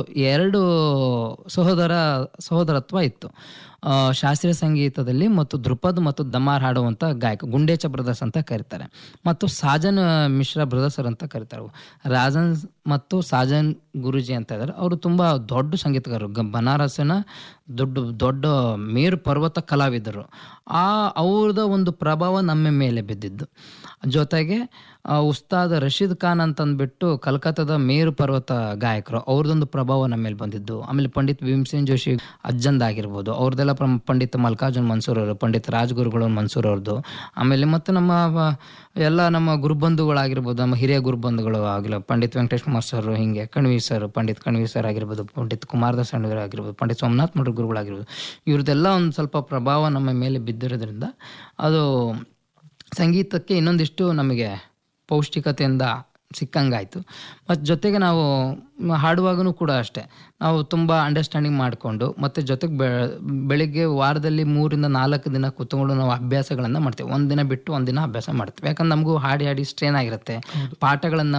ಎರಡು ಸಹೋದರ ಸಹೋದರತ್ವ ಇತ್ತು ಆ, ಶಾಸ್ತ್ರೀಯ ಸಂಗೀತದಲ್ಲಿ ಮತ್ತು ಧ್ರುಪದ್ ಮತ್ತು ದಮಾರ್ ಹಾಡುವಂಥ ಗಾಯಕ ಗುಂಡೇಚ ಬ್ರದರ್ಸ್ ಅಂತ ಕರೀತಾರೆ ಮತ್ತು ಸಾಜನ್ ಮಿಶ್ರಾ ಬ್ರದರ್ಸ್ ಅಂತ ಕರೀತಾರೆ ರಾಜನ್ ಮತ್ತು ಸಾಜನ್ ಗುರುಜಿ ಅಂತ ಇದ್ದಾರೆ ಅವರು ತುಂಬ ದೊಡ್ಡ ಸಂಗೀತಗಾರರು ಗ ಬನಾರಸ್ಸಿನ ದೊಡ್ಡ ದೊಡ್ಡ ಮೇರು ಪರ್ವತ ಕಲಾವಿದರು ಆ ಅವ್ರದ ಒಂದು ಪ್ರಭಾವ ನಮ್ಮ ಮೇಲೆ ಬಿದ್ದಿದ್ದು ಜೊತೆಗೆ ಆ, ಉಸ್ತಾದ್ ರಶೀದ್ ಖಾನ್ ಅಂತಂದ್ಬಿಟ್ಟು ಕಲ್ಕತ್ತಾದ ಮೇರು ಪರ್ವತ ಗಾಯಕರು ಅವ್ರದ್ದೊಂದು ಪ್ರಭಾವ ನಮ್ಮ ಮೇಲೆ ಬಂದಿದ್ದು ಆಮೇಲೆ ಪಂಡಿತ್ ಭೀಮಸೇನ್ ಜೋಶಿ ಅಜ್ಜಂದ್ ಆಗಿರ್ಬೋದು ಅವ್ರದ್ದೆಲ್ಲ ಪ್ರಮ್ ಪಂಡಿತ್ ಮಲ್ಕಾರ್ಜುನ್ ಮನ್ಸೂರ್ ಅವರು ಪಂಡಿತ್ ರಾಜ್ಗುರುಗಳು ಮನ್ಸೂರ್ ಅವ್ರದ್ದು ಆಮೇಲೆ ಮತ್ತು ನಮ್ಮ ವ- ಎಲ್ಲ ನಮ್ಮ ಗುರುಬಂಧುಗಳಾಗಿರ್ಬೋದು ನಮ್ಮ ಹಿರಿಯ ಗುರುಬಂಧುಗಳು ಆಗಿಲ್ಲ ಪಂಡಿತ್ ವೆಂಕಟೇಶ್ ಕುಮಾರ್ ಸರ್ ಹಿಂಗೆ ಕಣ್ವಿ ಸರ್ ಪಂಡಿತ್ ಕಣ್ವಿ ಸರ್ ಆಗಿರ್ಬೋದು ಪಂಡಿತ್ ಕುಮಾರದಾಸ್ ಅಣ್ಣವ್ರು ಆಗಿರ್ಬೋದು ಪಂಡಿತ್ ಸೋಮನಾಥ್ ಮಠ ಗುರುಗಳಾಗಿರ್ಬೋದು ಇವ್ರದ್ದೆಲ್ಲ ಒಂದು ಸ್ವಲ್ಪ ಪ್ರಭಾವ ನಮ್ಮ ಮೇಲೆ ಬಿದ್ದಿರೋದ್ರಿಂದ ಅದು ಸಂಗೀತಕ್ಕೆ ಇನ್ನೊಂದಿಷ್ಟು ನಮಗೆ ಪೌಷ್ಟಿಕತೆಯಿಂದ ಸಿಕ್ಕಂಗಾಯಿತು ಮತ್ತು ಜೊತೆಗೆ ನಾವು ಹಾಡುವಾಗೂ ಕೂಡ ಅಷ್ಟೇ ನಾವು ತುಂಬ ಅಂಡರ್ಸ್ಟ್ಯಾಂಡಿಂಗ್ ಮಾಡಿಕೊಂಡು ಮತ್ತು ಜೊತೆಗೆ ಬೆ ಬೆಳಿಗ್ಗೆ ವಾರದಲ್ಲಿ ಮೂರಿಂದ ನಾಲ್ಕು ದಿನ ಕೂತ್ಕೊಂಡು ನಾವು ಅಭ್ಯಾಸಗಳನ್ನು ಮಾಡ್ತೇವೆ ಒಂದು ದಿನ ಬಿಟ್ಟು ಒಂದು ದಿನ ಅಭ್ಯಾಸ ಮಾಡ್ತೇವೆ ಯಾಕಂದ್ರೆ ನಮಗೂ ಹಾಡಿ ಹಾಡಿ ಸ್ಟ್ರೇನ್ ಆಗಿರುತ್ತೆ ಪಾಠಗಳನ್ನು